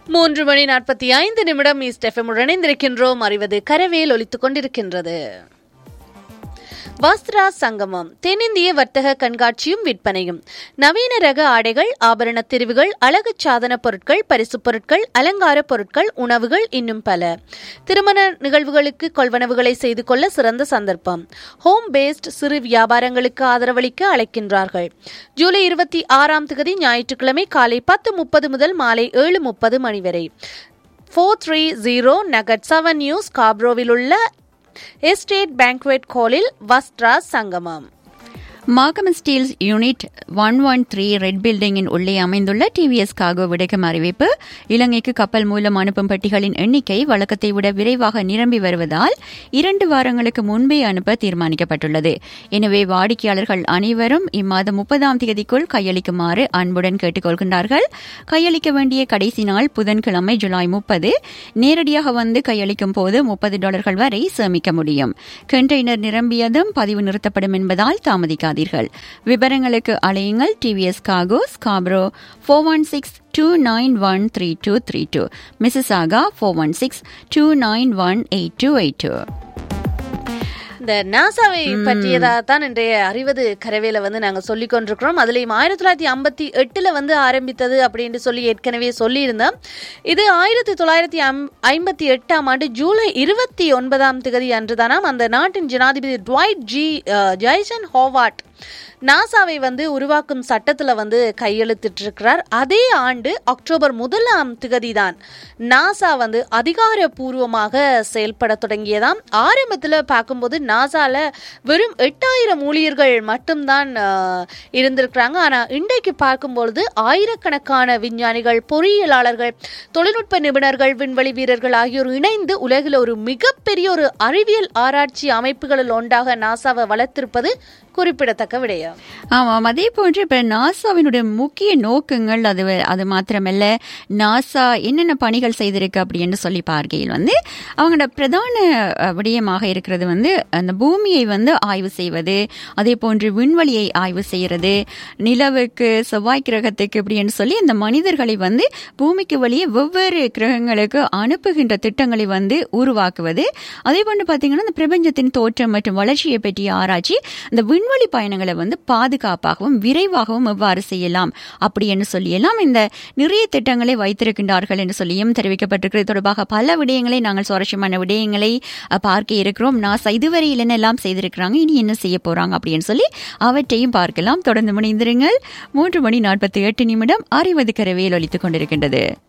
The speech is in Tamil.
மூன்று மணி நாற்பத்தி ஐந்து நிமிடம் ஈஸ்ட் எஃப்எம் இணைந்திருக்கின்றோம் அறிவது கரவேல் ஒலித்துக் கொண்டிருக்கின்றது வஸ்திரா சங்கமம் தென்னிந்திய வர்த்தக கண்காட்சியும் விற்பனையும் நவீன ரக ஆடைகள் ஆபரண தெரிவுகள் அழகு சாதன பொருட்கள் பரிசுப் பொருட்கள் அலங்கார பொருட்கள் உணவுகள் இன்னும் பல திருமண நிகழ்வுகளுக்கு கொள்வனவுகளை செய்து கொள்ள சிறந்த சந்தர்ப்பம் ஹோம் பேஸ்ட் சிறு வியாபாரங்களுக்கு ஆதரவளிக்க அழைக்கின்றார்கள் ஜூலை இருபத்தி ஆறாம் தேதி ஞாயிற்றுக்கிழமை காலை பத்து முப்பது முதல் மாலை ஏழு முப்பது மணி வரை ஃபோர் த்ரீ ஜீரோ நகட் செவன் நியூஸ் காப்ரோவில் உள்ள எஸ்டேட் பேங்க்வெட் ஹாலில் Vastra Sangamam Markham Steeles unit one one three red பில்டிங்கின் உள்ளே அமைந்துள்ள டிவிஎஸ் காகோ விடைக்கும் அறிவிப்பு இலங்கைக்கு கப்பல் மூலம் அனுப்பும் பெட்டிகளின் எண்ணிக்கை வழக்கத்தை விட விரைவாக நிரம்பி வருவதால் இரண்டு வாரங்களுக்கு முன்பே அனுப்ப தீர்மானிக்கப்பட்டுள்ளது எனவே வாடிக்கையாளர்கள் அனைவரும் இம்மாதம் முப்பதாம் தேதிக்குள் கையளிக்குமாறு அன்புடன் கேட்டுக்கொள்கின்றார்கள் கையளிக்க வேண்டிய கடைசி நாள் புதன்கிழமை ஜூலை முப்பது நேரடியாக வந்து கையளிக்கும் போது முப்பது டாலர்கள் வரை சேமிக்க முடியும் கண்டெய்னர் நிரம்பியதும் பதிவு நிறுத்தப்படும் என்பதால் தாமதிக்காது மறக்காதீர்கள் விவரங்களுக்கு அலையுங்கள் டிவிஎஸ் காகோ Scarborough four one six two nine one three two three two Mrs ஆகா four one six two nine one eight two eight two இந்த நாசாவை பற்றியதா தான் இன்றைய அறிவது கரவேல வந்து நாங்க சொல்லிக் கொண்டிருக்கிறோம் அதுலயும் ஆயிரத்தி தொள்ளாயிரத்தி ஐம்பத்தி எட்டுல வந்து ஆரம்பித்தது அப்படின்னு சொல்லி ஏற்கனவே சொல்லியிருந்தோம் இது ஆயிரத்தி தொள்ளாயிரத்தி ஐம்பத்தி எட்டாம் ஆண்டு ஜூலை இருபத்தி ஒன்பதாம் தேதி அன்றுதானாம் அந்த நாட்டின் ஜனாதிபதி ட்வைட் ஜி ஜெய்சன் ஹோவாட் நாசாவை வந்து உருவாக்கும் சட்டத்துல வந்து கையெழுத்திட்டிருக்கிறார் அதே ஆண்டு அக்டோபர் முதலாம் திகதி தான் நாசா வந்து அதிகாரப்பூர்வமாக செயல்பட தொடங்கியதாம் ஆரம்பத்தில் பார்க்கும்போது நாசால வெறும் எட்டாயிரம் ஊழியர்கள் மட்டும்தான் இருந்திருக்கிறாங்க ஆனால் இன்றைக்கு பார்க்கும்பொழுது ஆயிரக்கணக்கான விஞ்ஞானிகள் பொறியியலாளர்கள் தொழில்நுட்ப நிபுணர்கள் விண்வெளி வீரர்கள் ஆகியோர் இணைந்து உலகில் ஒரு மிகப்பெரிய ஒரு அறிவியல் ஆராய்ச்சி அமைப்புகளில் ஒன்றாக நாசாவை வளர்த்திருப்பது குறிப்பிடத்தக்க விடயம் ஆமாம் அதே போன்று இப்போ நாசாவினுடைய முக்கிய நோக்கங்கள் அது அது மாத்திரமல்ல நாசா என்னென்ன பணிகள் செய்திருக்கு அப்படின்னு சொல்லி பார்க்கையில் வந்து அவங்களோட பிரதான விடயமாக இருக்கிறது வந்து அந்த பூமியை வந்து ஆய்வு செய்வது அதே போன்று விண்வெளியை ஆய்வு செய்கிறது நிலவுக்கு செவ்வாய் கிரகத்துக்கு இப்படின்னு சொல்லி அந்த மனிதர்களை வந்து பூமிக்கு வழியே வெவ்வேறு கிரகங்களுக்கு அனுப்புகின்ற திட்டங்களை வந்து உருவாக்குவது அதே போன்று பார்த்தீங்கன்னா இந்த பிரபஞ்சத்தின் தோற்றம் மற்றும் வளர்ச்சியை பற்றிய ஆராய்ச்சி இந்த விண்வெளி பயணங்களை வந்து பாதுகாப்பாகவும் விரைவாகவும் எவ்வாறு செய்யலாம் அப்படி என்று சொல்லியெல்லாம் இந்த நிறைய திட்டங்களை வைத்திருக்கின்றார்கள் என்று சொல்லியும் தெரிவிக்கப்பட்டிருக்கிறது தொடர்பாக பல விடயங்களை நாங்கள் சுவாரஸ்யமான விடயங்களை பார்க்க இருக்கிறோம் நாசா இதுவரையில் என்னெல்லாம் செய்திருக்கிறாங்க இனி என்ன செய்ய போறாங்க அப்படின்னு சொல்லி அவற்றையும் பார்க்கலாம் தொடர்ந்து முனைந்திருங்கள் மூன்று மணி நாற்பத்தி எட்டு நிமிடம் அறிவது கரவையில் ஒலித்துக் கொண்டிருக்கின்றது